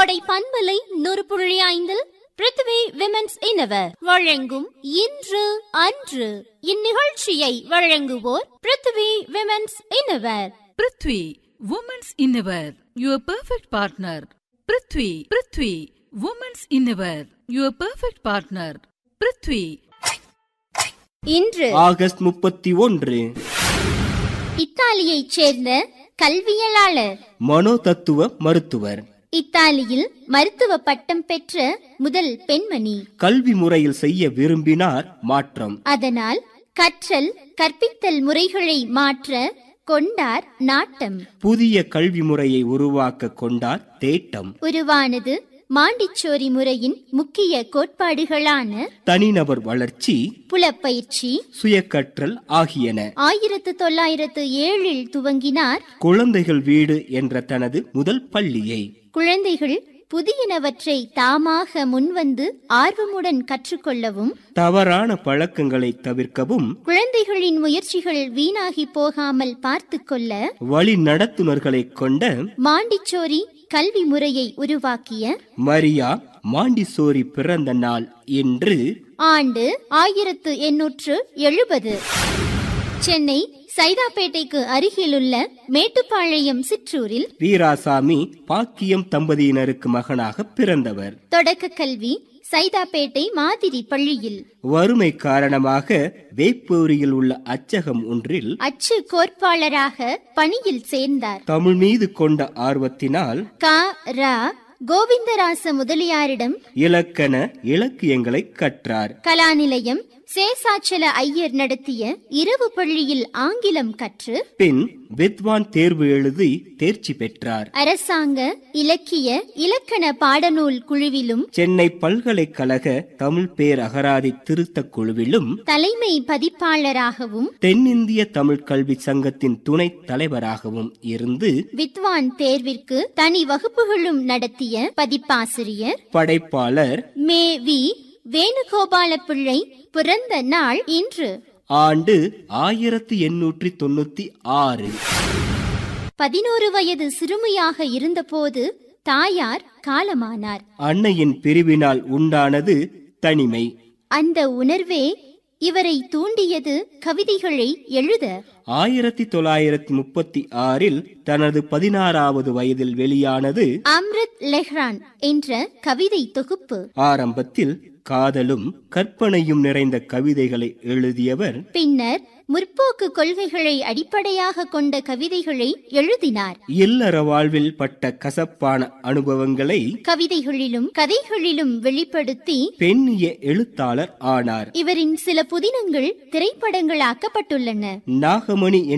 கோடை பண்பலை நூறு புள்ளி ஐந்தில் பிருத்திவி விமென்ஸ் இனவர் வழங்கும் இன்று அன்று இந்நிகழ்ச்சியை வழங்குவோர் Prithvi women's innerwear Prithvi women's innerwear your perfect partner Prithvi Prithvi women's innerwear your perfect partner Prithvi இன்று ஆகஸ்ட் முப்பத்தி ஒன்று இத்தாலியைச் சேர்ந்த கல்வியலாளர் மனோதத்துவ மருத்துவர் இத்தாலியில் மருத்துவ பட்டம் பெற்ற முதல் பெண்மணி கல்வி முறையில் செய்ய விரும்பினார் மாற்றம் அதனால் கற்றல் கற்பித்தல் முறைகளை மாற்ற கொண்டார் நாட்டம் புதிய கல்வி முறையை உருவாக்க கொண்டார் தேட்டம் உருவானது மாண்டிச்சோரி முறையின் முக்கிய கோட்பாடுகளான தனிநபர் வளர்ச்சி புலப்பயிற்சி சுயக்கற்றல் ஆகியன ஆயிரத்து தொள்ளாயிரத்து ஏழில் துவங்கினார் குழந்தைகள் வீடு என்ற தனது முதல் பள்ளியை குழந்தைகள் புதியனவற்றை தாமாக முன்வந்து ஆர்வமுடன் கற்றுக்கொள்ளவும் தவறான பழக்கங்களை தவிர்க்கவும் குழந்தைகளின் முயற்சிகள் வீணாகி போகாமல் பார்த்து கொள்ள வழி நடத்துனர்களை கொண்ட மாண்டிச்சோரி கல்வி முறையை உருவாக்கிய மரியா மாண்டிசோரி பிறந்த நாள் என்று ஆண்டு ஆயிரத்து எண்ணூற்று எழுபது சென்னை சைதாப்பேட்டைக்கு அருகிலுள்ள மேட்டுப்பாளையம் சிற்றூரில் வீராசாமி பாக்கியம் தம்பதியினருக்கு மகனாக பிறந்தவர் தொடக்க கல்வி சைதாப்பேட்டை மாதிரி பள்ளியில் வறுமை காரணமாக வேப்பூரியில் உள்ள அச்சகம் ஒன்றில் அச்சு கோட்பாளராக பணியில் சேர்ந்தார் தமிழ் மீது கொண்ட ஆர்வத்தினால் க ரா கோவிந்தராச முதலியாரிடம் இலக்கண இலக்கியங்களை கற்றார் கலாநிலையம் சேசாச்சல ஐயர் நடத்திய இரவு பள்ளியில் ஆங்கிலம் கற்று பின் வித்வான் தேர்வு எழுதி தேர்ச்சி பெற்றார் அரசாங்க இலக்கிய இலக்கண பாடநூல் குழுவிலும் சென்னை பல்கலைக்கழக தமிழ் பேர் அகராதி திருத்தக் குழுவிலும் தலைமை பதிப்பாளராகவும் தென்னிந்திய தமிழ் கல்வி சங்கத்தின் துணைத் தலைவராகவும் இருந்து வித்வான் தேர்விற்கு தனி வகுப்புகளும் நடத்திய பதிப்பாசிரியர் படைப்பாளர் மே வி வேணுகோபால பிள்ளை பிறந்த நாள் இன்று ஆண்டு ஆயிரத்தி எண்ணூற்றி தொண்ணூத்தி ஆறு பதினோரு வயது சிறுமியாக இருந்தபோது தாயார் காலமானார் அன்னையின் பிரிவினால் உண்டானது தனிமை அந்த உணர்வே இவரை தூண்டியது கவிதைகளை எழுத ஆயிரத்தி தொள்ளாயிரத்தி முப்பத்தி ஆறில் தனது பதினாறாவது வயதில் வெளியானது அம்ரித் லெஹ்ரான் என்ற கவிதை தொகுப்பு ஆரம்பத்தில் காதலும் கற்பனையும் நிறைந்த கவிதைகளை எழுதியவர் பின்னர் முற்போக்கு கொள்கைகளை அடிப்படையாக கொண்ட கவிதைகளை எழுதினார் இல்லற வாழ்வில் பட்ட கசப்பான அனுபவங்களை கவிதைகளிலும் கதைகளிலும் வெளிப்படுத்தி பெண்ணிய எழுத்தாளர் ஆனார் இவரின் சில புதினங்கள் திரைப்படங்களாக்கப்பட்டுள்ளன நாகமணி